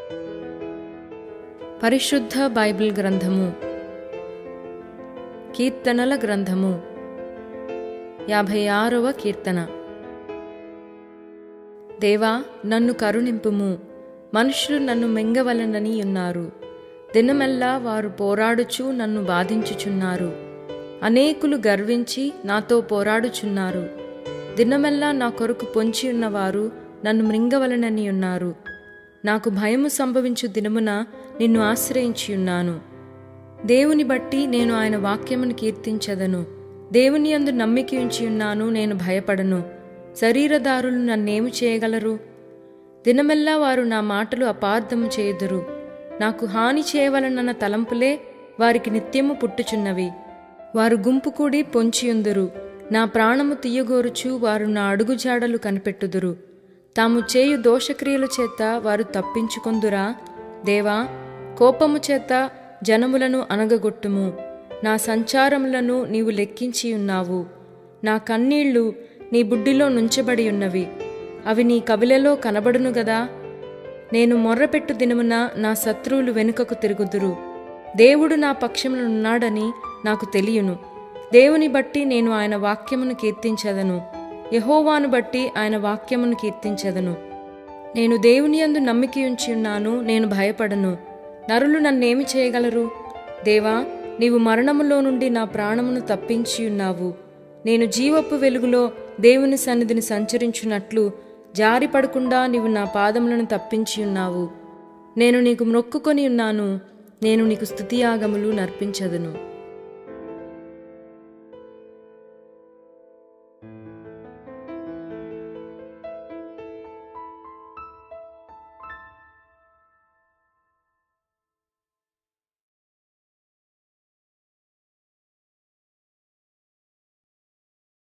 పరిశుద్ధ బైబిల్ గ్రంథము కీర్తనల గ్రంథము యాభై ఆరవ కీర్తన దేవా నన్ను కరుణింపుము మనుషులు నన్ను మెంగవలనని ఉన్నారు దినమెల్లా వారు పోరాడుచు నన్ను బాధించుచున్నారు అనేకులు గర్వించి నాతో పోరాడుచున్నారు దినమెల్లా నా కొరకు పొంచి ఉన్నవారు నన్ను మృంగవలనని ఉన్నారు నాకు భయము సంభవించు దినమున నిన్ను ఆశ్రయించి ఉన్నాను దేవుని బట్టి నేను ఆయన వాక్యమును కీర్తించదను దేవుని యందు నమ్మిక ఉంచి ఉన్నాను నేను భయపడను శరీరదారులు నన్నేమి చేయగలరు దినమెల్లా వారు నా మాటలు అపార్థము చేయుదురు నాకు హాని చేయవలనన్న తలంపులే వారికి నిత్యము పుట్టుచున్నవి వారు గుంపు కూడి పొంచియుందురు నా ప్రాణము తీయగోరుచు వారు నా అడుగుజాడలు కనిపెట్టుదురు తాము చేయు దోషక్రియల చేత వారు తప్పించుకొందురా దేవా కోపము చేత జనములను అనగగొట్టుము నా సంచారములను నీవు లెక్కించి ఉన్నావు నా కన్నీళ్లు నీ బుడ్డిలో నుంచబడి ఉన్నవి అవి నీ కవిలలో కనబడును గదా నేను మొర్రపెట్టు దినమున నా శత్రువులు వెనుకకు తిరుగుదురు దేవుడు నా పక్షమునున్నాడని నాకు తెలియను దేవుని బట్టి నేను ఆయన వాక్యమును కీర్తించదను యహోవాను బట్టి ఆయన వాక్యమును కీర్తించదను నేను దేవుని యందు నమ్మిక ఉంచి ఉన్నాను నేను భయపడను నరులు నన్నేమి చేయగలరు దేవా నీవు మరణములో నుండి నా ప్రాణమును తప్పించి ఉన్నావు నేను జీవపు వెలుగులో దేవుని సన్నిధిని సంచరించున్నట్లు జారిపడకుండా నీవు నా పాదములను తప్పించి ఉన్నావు నేను నీకు మొక్కుకొని ఉన్నాను నేను నీకు స్తుతియాగములు నర్పించదును